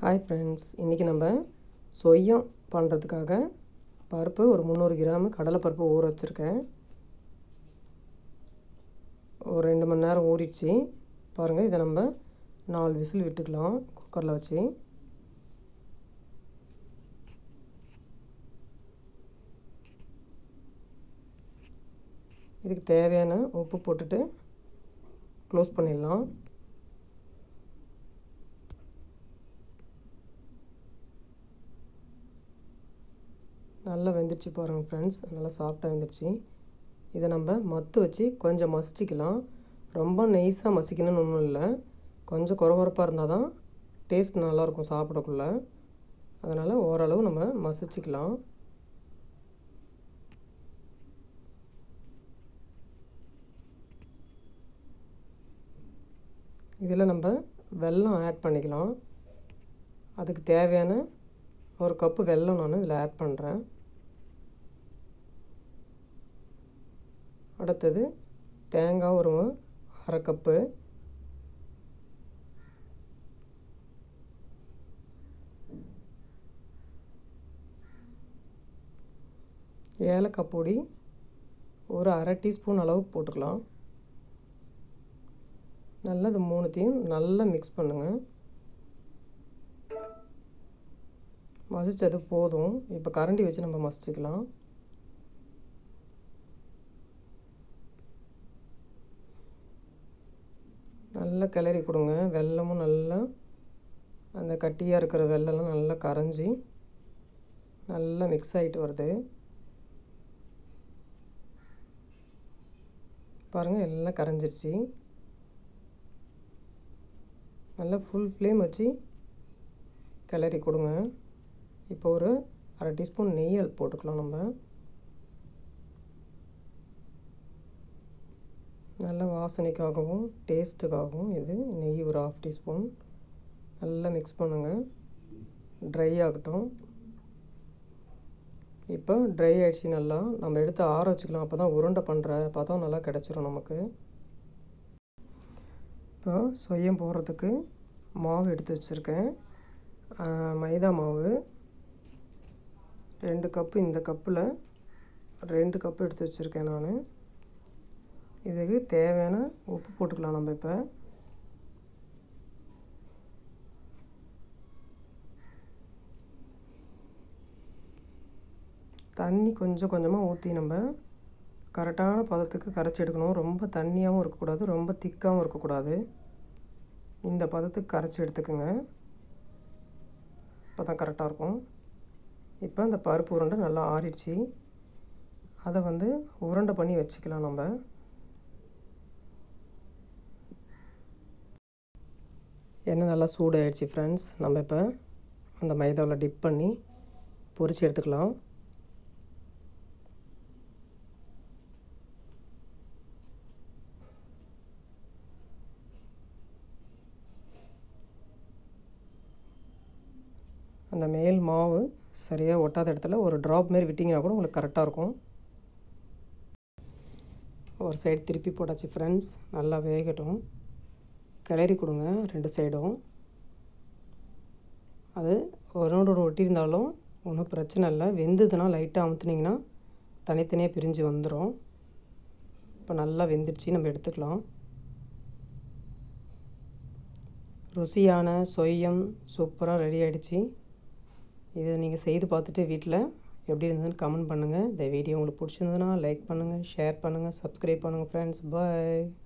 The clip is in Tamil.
ஹாய் ஃப்ரெண்ட்ஸ் இன்றைக்கி நம்ம சொய்யம் பண்ணுறதுக்காக பருப்பு ஒரு முந்நூறு கிராம் கடலைப்பருப்பு ஊற வச்சுருக்கேன் ஒரு ரெண்டு மணி நேரம் ஊறிடுச்சு பாருங்கள் இதை நம்ம நாலு விசில் விட்டுக்கலாம் குக்கரில் வச்சு இதுக்கு தேவையான உப்பு போட்டுட்டு க்ளோஸ் பண்ணிடலாம் நல்லா வெந்துடுச்சு பாருங்கள் ஃப்ரெண்ட்ஸ் நல்லா சாஃப்டாக வெந்துடுச்சு இதை நம்ம மத்து வச்சு கொஞ்சம் மசிச்சிக்கலாம் ரொம்ப நெய்ஸாக மசிக்கணும்னு ஒன்றும் இல்லை கொஞ்சம் குறகுறப்பாக இருந்தால் தான் டேஸ்ட் நல்லாயிருக்கும் சாப்பிடக்குள்ள அதனால் ஓரளவு நம்ம மசிச்சிக்கலாம் இதில் நம்ம வெல்லம் ஆட் பண்ணிக்கலாம் அதுக்கு தேவையான ஒரு கப்பு வெல்லம் நான் இதில் ஆட் பண்ணுறேன் அடுத்தது தேங்காய் ஒரு அரை கப்பு ஏலக்காய் பொடி ஒரு அரை டீஸ்பூன் அளவுக்கு போட்டுக்கலாம் நல்லா இது மூணுத்தையும் நல்லா மிக்ஸ் பண்ணுங்கள் மசித்தது போதும் இப்போ கரண்டி வச்சு நம்ம மசிச்சுக்கலாம் நல்லா கிளறி கொடுங்க வெல்லமும் நல்லா அந்த கட்டியாக இருக்கிற வெள்ளம்லாம் நல்லா கரைஞ்சி நல்லா மிக்ஸ் ஆகிட்டு வருது பாருங்கள் எல்லாம் கரைஞ்சிருச்சு நல்லா ஃபுல் ஃப்ளேம் வச்சு கிளறி கொடுங்க இப்போ ஒரு அரை டீஸ்பூன் நெய் போட்டுக்கலாம் நம்ம நல்ல வாசனைக்காகவும் டேஸ்ட்டுக்காகவும் இது நெய் ஒரு ஆஃப் டீஸ்பூன் நல்லா மிக்ஸ் பண்ணுங்கள் ட்ரை ஆகட்டும் இப்போ ட்ரை ஆகிடுச்சு நல்லா நம்ம எடுத்து ஆற வச்சுக்கலாம் அப்போ தான் உருண்டை பண்ணுற பதம் நல்லா கிடச்சிரும் நமக்கு இப்போ சொய்யம் போடுறதுக்கு மாவு எடுத்து வச்சுருக்கேன் மைதா மாவு ரெண்டு கப்பு இந்த கப்பில் ரெண்டு கப்பு எடுத்து வச்சுருக்கேன் நான் இதுக்கு தேவையான உப்பு போட்டுக்கலாம் நம்ம இப்போ தண்ணி கொஞ்சம் கொஞ்சமாக ஊற்றி நம்ம கரெக்டான பதத்துக்கு கரைச்சி எடுக்கணும் ரொம்ப தண்ணியாகவும் இருக்கக்கூடாது ரொம்ப திக்காகவும் இருக்கக்கூடாது இந்த பதத்துக்கு கரைச்சி எடுத்துக்கோங்க அப்போ தான் கரெக்டாக இருக்கும் இப்போ இந்த பருப்பு உருண்டை நல்லா ஆறிடுச்சு அதை வந்து உருண்டை பண்ணி வச்சுக்கலாம் நம்ம எண்ணெய் நல்லா சூடாகிடுச்சு ஃப்ரெண்ட்ஸ் நம்ம இப்போ அந்த மைதாவில் டிப் பண்ணி பொரித்து எடுத்துக்கலாம் அந்த மேல் மாவு சரியாக ஒட்டாத இடத்துல ஒரு ட்ராப் மாரி விட்டிங்கன்னா கூட உங்களுக்கு கரெக்டாக இருக்கும் ஒரு சைடு திருப்பி போட்டாச்சு ஃப்ரெண்ட்ஸ் நல்லா வேகட்டும் கிளறி கொடுங்க ரெண்டு சைடும் அது ஒன்றோட ஒன்று ஒட்டியிருந்தாலும் ஒன்றும் பிரச்சனை இல்லை வெந்ததுன்னா லைட்டாக அமுத்துனிங்கன்னா தனித்தனியாக பிரிஞ்சு வந்துடும் இப்போ நல்லா வெந்துடுச்சு நம்ம எடுத்துக்கலாம் ருசியான சொய்யம் சூப்பராக ரெடி ஆகிடுச்சு இதை நீங்கள் செய்து பார்த்துட்டு வீட்டில் எப்படி இருந்ததுன்னு கமெண்ட் பண்ணுங்கள் இந்த வீடியோ உங்களுக்கு பிடிச்சிருந்ததுன்னா லைக் பண்ணுங்கள் ஷேர் பண்ணுங்கள் சப்ஸ்கிரைப் பண்ணுங்கள் ஃப்ரெண்ட்ஸ் பாய்